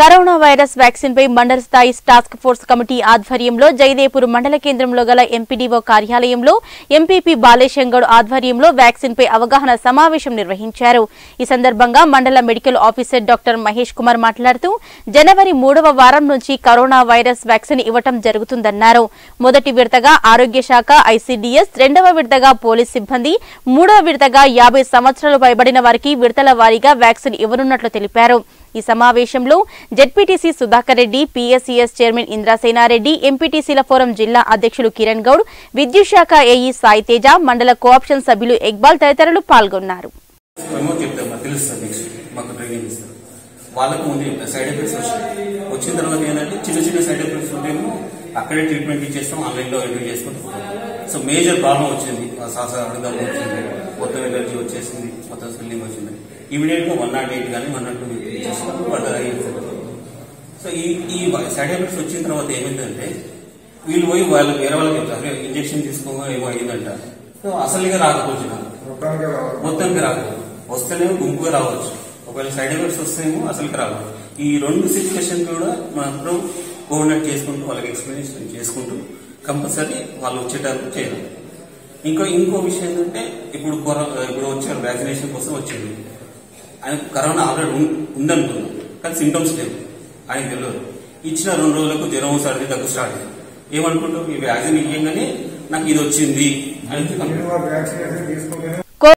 corona virus vaccine పై మండల స్థాయి task force committee ఆధ్వర్యంలో జయదేపూర్ మండల కేంద్రంలో గల ఎంపీడీఓ కార్యాలయంలో ఎంపీపీ బాలేశంగౌడ్ ఆధ్వర్యంలో వ్యాక్సిన్ పై అవగాహన సమావేశం నిర్వహించారు ఈ సందర్భంగా మండల medical officer doctor Mahesh Kumar మాట్లాడుతూ జనవరి మూడవ వారం నుంచి కరోనా వైరస్ వ్యాక్సిన్ ఇవ్వటం జరుగుతుందన్నారు మొదటి విడతగా ఆరోగ్య శాఖ ఐసీడీఎస్ రెండవ విడతగా పోలీస్ సిబ్బంది మూడవ విడతగా యాభై సంవత్సరాలు పైబడిన వారికి విడతల వారీగా వ్యాక్సిన్ ఇవ్వనున్నట్లు తెలిపారు ఈ సమావేశంలో ZPTC Sudhakar Reddy PSCS chairman Indrasenareddy ఎంపీటీసీల ఫోరం జిల్లా అధ్యక్షులు కిరణ్ గౌడ్ విద్యుత్ శాఖ ఏఈ సాయి తేజ మండల కోఆప్షన్ సభ్యులు ఇక్బాల్ తదితరులు పాల్గొన్నారు మేము చెప్తాం మాకు తెలుస్తుంది నెక్స్ట్ మాకు ట్రైనింగ్ ఇస్తారు వాళ్ళకు ముందు చెప్తాం సైడ్ ఎఫెక్ట్స్ వచ్చాయి వచ్చిన తర్వాత ఏంటంటే చిన్న చిన్న సైడ్ ఎఫెక్ట్స్ ఉంటేమో అక్కడే ట్రీట్మెంట్ ఇచ్చేస్తాం ఆన్లైన్లో ఎంట్రీ చేసుకుంటాం సో మేజర్ ప్రాబ్లం వచ్చింది ఆ శ్వాస అడగం వచ్చింది మొత్తం ఎనర్జీ వచ్చేసింది మొత్తం స్వెల్లింగ్ వచ్చింది ఇమీడియట్ గా వన్ నాట్ ఎయిట్ కానీ వన్ నాట్ టూ ఇచ్చేస్తాం వాళ్ళు అయ్యింది సో ఈ ఈ సైడ్ ఎఫెక్ట్స్ వచ్చిన తర్వాత ఏమైందంటే వీళ్ళు పోయి వాళ్ళు వేరే వాళ్ళకి చెప్తారు ఇంజెక్షన్ తీసుకోగా ఏమో అయిందంట సో అసలుగా రాకపోవచ్చు మొత్తానికి రాదు వస్తేనేమో గుంపుగా రావచ్చు ఒకవేళ సైడ్ ఎఫెక్ట్స్ వస్తేనేమో అసలుకి రావు ఈ రెండు సిచ్యువేషన్ కూడా మనం కోఆర్డినేట్ చేసుకుంటూ వాళ్ళకి ఎక్స్ప్లెనేషన్ చేసుకుంటూ కంపల్సరీ వాళ్ళు వచ్చేటప్పుడు చేయాలి ఇంకో ఇంకో విషయం ఏంటంటే ఇప్పుడు కొర- ఇప్పుడు వచ్చారు వ్యాక్సినేషన్ కోసం వచ్చింది ఆయన కరోనా ఆల్రెడీ ఉం- ఉందనుకున్నాం కానీ సింటమ్స్ లేవు ఆయన తెలియదు ఇచ్చిన రెండు రోజులకు జ్వరం సర్ది దగ్గు స్టార్ట్ అయింది ఏమనుకుంటాం ఈ వ్యాక్సిన్ ఇవ్వగానే నాకు ఇది వచ్చింది అని మీరు ఆ వ్యాక్సినేషన్ తీసుకుంటేనే